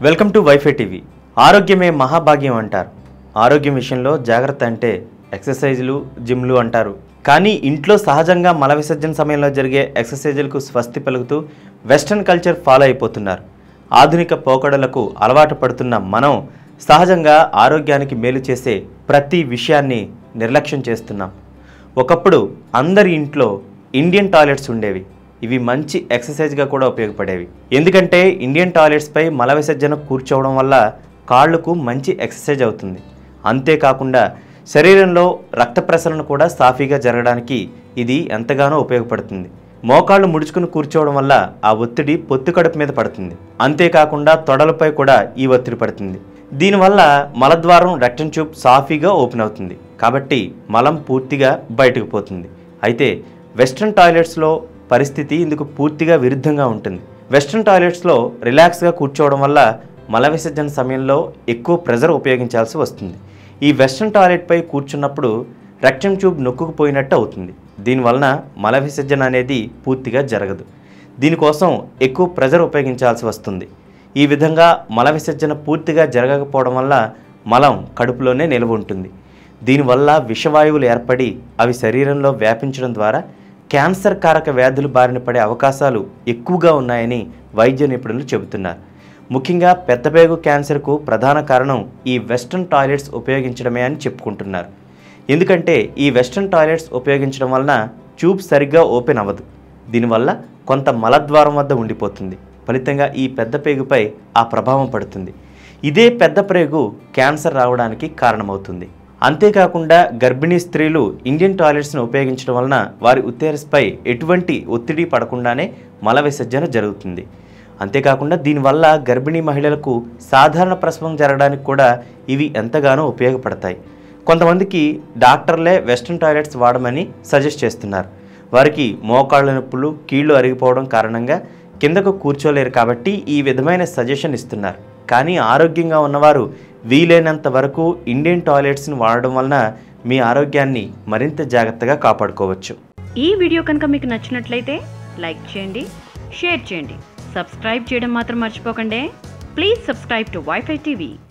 welcome to wifi TV ఆరోగ్యమే మహాభాగ్యం అంటారు ఆరోగ్యం విషయంలో జాగ్రత్త అంటే ఎక్సర్సైజులు జిమ్లు అంటారు కానీ ఇంట్లో సహజంగా మల విసర్జన సమయంలో జరిగే ఎక్సర్సైజులకు స్వస్తి పలుకుతూ వెస్ట్రన్ కల్చర్ ఫాలో అయిపోతున్నారు ఆధునిక పోకడలకు అలవాటు పడుతున్న మనం సహజంగా ఆరోగ్యానికి మేలు చేసే ప్రతి విషయాన్ని నిర్లక్ష్యం చేస్తున్నాం ఒకప్పుడు అందరి ఇంట్లో ఇండియన్ టాయిలెట్స్ ఉండేవి ఇవి మంచి ఎక్సర్సైజ్గా కూడా ఉపయోగపడేవి ఎందుకంటే ఇండియన్ టాయిలెట్స్పై మల విసర్జన కూర్చోవడం వల్ల కాళ్ళకు మంచి ఎక్సర్సైజ్ అవుతుంది అంతేకాకుండా శరీరంలో రక్త ప్రసరణ కూడా సాఫీగా జరగడానికి ఇది ఎంతగానో ఉపయోగపడుతుంది మోకాళ్ళు ముడుచుకుని కూర్చోవడం వల్ల ఆ ఒత్తిడి పొత్తు కడుపు మీద పడుతుంది అంతేకాకుండా తొడలపై కూడా ఈ ఒత్తిడి పడుతుంది దీనివల్ల మలద్వారం రెక్టన్ ట్యూబ్ సాఫీగా ఓపెన్ అవుతుంది కాబట్టి మలం పూర్తిగా బయటకు పోతుంది అయితే వెస్ట్రన్ టాయిలెట్స్లో పరిస్థితి ఇందుకు పూర్తిగా విరుద్ధంగా ఉంటుంది వెస్ట్రన్ టాయిలెట్స్లో రిలాక్స్గా కూర్చోవడం వల్ల మల విసర్జన సమయంలో ఎక్కువ ప్రెజర్ ఉపయోగించాల్సి వస్తుంది ఈ వెస్ట్రన్ టాయిలెట్పై కూర్చున్నప్పుడు రెక్టమ్ ట్యూబ్ నొక్కుకుపోయినట్టు అవుతుంది దీనివలన మల విసర్జన అనేది పూర్తిగా జరగదు దీనికోసం ఎక్కువ ప్రెజర్ ఉపయోగించాల్సి వస్తుంది ఈ విధంగా మల విసర్జన పూర్తిగా జరగకపోవడం వల్ల మలం కడుపులోనే నిల్వ ఉంటుంది దీనివల్ల విషవాయువులు ఏర్పడి అవి శరీరంలో వ్యాపించడం ద్వారా క్యాన్సర్ కారక వ్యాధులు బారిన పడే అవకాశాలు ఎక్కువగా ఉన్నాయని వైద్య నిపుణులు చెబుతున్నారు ముఖ్యంగా పెద్దపేగు క్యాన్సర్కు ప్రధాన కారణం ఈ వెస్ట్రన్ టాయిలెట్స్ ఉపయోగించడమే అని చెప్పుకుంటున్నారు ఎందుకంటే ఈ వెస్ట్రన్ టాయిలెట్స్ ఉపయోగించడం వలన ట్యూబ్ సరిగ్గా ఓపెన్ అవ్వదు దీనివల్ల కొంత మలద్వారం వద్ద ఉండిపోతుంది ఫలితంగా ఈ పెద్ద పేగుపై ఆ ప్రభావం పడుతుంది ఇదే పెద్ద ప్రేగు క్యాన్సర్ రావడానికి కారణమవుతుంది అంతేకాకుండా గర్భిణీ స్త్రీలు ఇండియన్ టాయిలెట్స్ను ఉపయోగించడం వలన వారి ఉత్తేరస్పై ఎటువంటి ఒత్తిడి పడకుండానే మల విసర్జన జరుగుతుంది అంతేకాకుండా దీనివల్ల గర్భిణీ మహిళలకు సాధారణ ప్రసవం జరగడానికి కూడా ఇవి ఎంతగానో ఉపయోగపడతాయి కొంతమందికి డాక్టర్లే వెస్ట్రన్ టాయిలెట్స్ వాడమని సజెస్ట్ చేస్తున్నారు వారికి మోకాళ్ళ నొప్పులు కీళ్లు అరిగిపోవడం కారణంగా కిందకు కూర్చోలేరు కాబట్టి ఈ విధమైన సజెషన్ ఇస్తున్నారు కానీ ఆరోగ్యంగా ఉన్నవారు వీలైనంత వరకు ఇండియన్ టాయిలెట్స్ని వాడడం వలన మీ ఆరోగ్యాన్ని మరింత జాగ్రత్తగా కాపాడుకోవచ్చు ఈ వీడియో కనుక మీకు నచ్చినట్లయితే లైక్ చేయండి షేర్ చేయండి సబ్స్క్రైబ్ చేయడం మాత్రం మర్చిపోకండి please subscribe to wifi TV